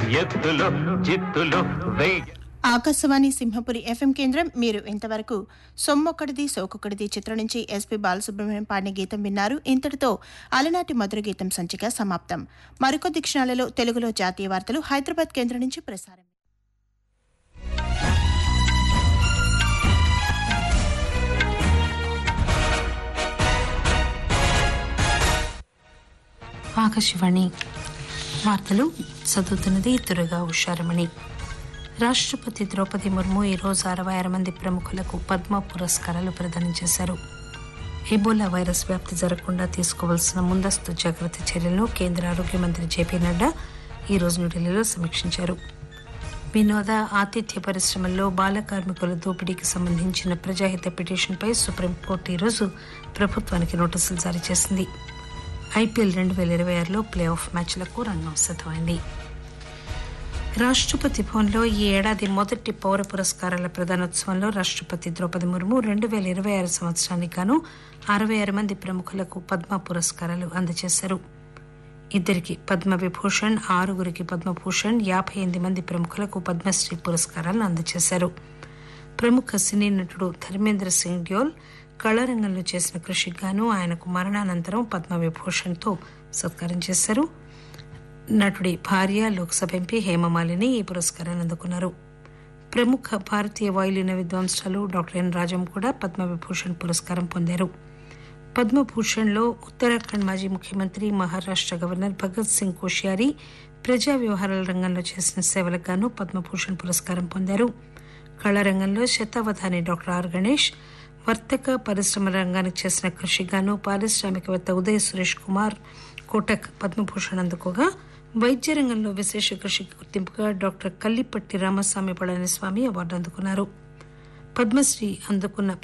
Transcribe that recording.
ఎత్తులు జిత్తులు వెయ్యి ఆకాశవాణి సింహపురి ఎఫ్ఎం కేంద్రం మీరు ఇంతవరకు సొమ్మొక్కడిది సోకొక్కడిది చిత్రం నుంచి ఎస్పీ బాలసుబ్రహ్మణ్యం పాడిన గీతం విన్నారు ఇంతటితో అలనాటి మధుర గీతం సంచిక సమాప్తం మరికొద్ది క్షణాలలో తెలుగులో జాతీయ వార్తలు హైదరాబాద్ కేంద్రం నుంచి ప్రసారం ఆకాశవాణి వార్తలు చదువుతున్నది దుర్గా ఉషారమణి రాష్ట్రపతి ద్రౌపది ముర్ము ఈరోజు అరవై ఆరు మంది ప్రముఖులకు పద్మ పురస్కారాలు ప్రదానం చేశారు ఎబోలా వైరస్ వ్యాప్తి జరగకుండా తీసుకోవాల్సిన ముందస్తు జాగ్రత్త చర్యలను కేంద్ర ఆరోగ్య మంత్రి జేపీ నడ్డా ఈరోజు న్యూఢిల్లీలో సమీక్షించారు వినోద ఆతిథ్య పరిశ్రమల్లో బాల కార్మికుల దోపిడీకి సంబంధించిన ప్రజాహిత పిటిషన్పై సుప్రీంకోర్టు ఈరోజు ప్రభుత్వానికి నోటీసులు జారీ చేసింది ఐపీఎల్ రెండు వేల ఇరవై ఆరులో ప్లే ఆఫ్ మ్యాచ్లకు రంగం సిద్ధమైంది రాష్ట్రపతి భవన్లో ఈ ఏడాది మొదటి పౌర పురస్కారాల ప్రదానోత్సవంలో రాష్ట్రపతి ద్రౌపది ముర్ము రెండు వేల ఇరవై ఆరు సంవత్సరానికి గాను అరవై ఆరు మంది ప్రముఖులకు పద్మ పురస్కారాలు అందజేశారు ఇద్దరికి పద్మ విభూషణ్ ఆరుగురికి పద్మభూషణ్ యాభై ఎనిమిది మంది ప్రముఖులకు పద్మశ్రీ పురస్కారాలను అందజేశారు ప్రముఖ సినీ నటుడు ధర్మేంద్ర సింగ్ డ్యోల్ కళారంగంలో చేసిన కృషికి గాను ఆయనకు మరణానంతరం పద్మవిభూషణ్తో సత్కారం చేశారు నటుడి భార్య లోక్సభ ఎంపీ హేమమాలిని ఈ పురస్కారాన్ని అందుకున్నారు ప్రముఖ భారతీయ వాయులీన విద్వాంసులు డాక్టర్ ఎన్ రాజం కూడా పద్మవిభూషణ్ పురస్కారం పొందారు పద్మభూషణ్లో ఉత్తరాఖండ్ మాజీ ముఖ్యమంత్రి మహారాష్ట్ర గవర్నర్ భగత్ సింగ్ కోశ్యారి ప్రజా వ్యవహారాల రంగంలో చేసిన సేవలకు గాను పద్మభూషణ్ పురస్కారం పొందారు కళారంగంలో శతావధాని డాక్టర్ ఆర్ గణేష్ వర్తక పరిశ్రమ రంగానికి చేసిన కృషికి గాను పారిశ్రామికవేత్త ఉదయ్ సురేష్ కుమార్ కోటక్ పద్మభూషణ్ అందుకోగా వైద్య రంగంలో విశేష కృషికి గుర్తింపుగా డాక్టర్ కల్లిపట్టి రామస్వామి పళనిస్వామి అవార్డు అందుకున్నారు పద్మశ్రీ అందుకున్న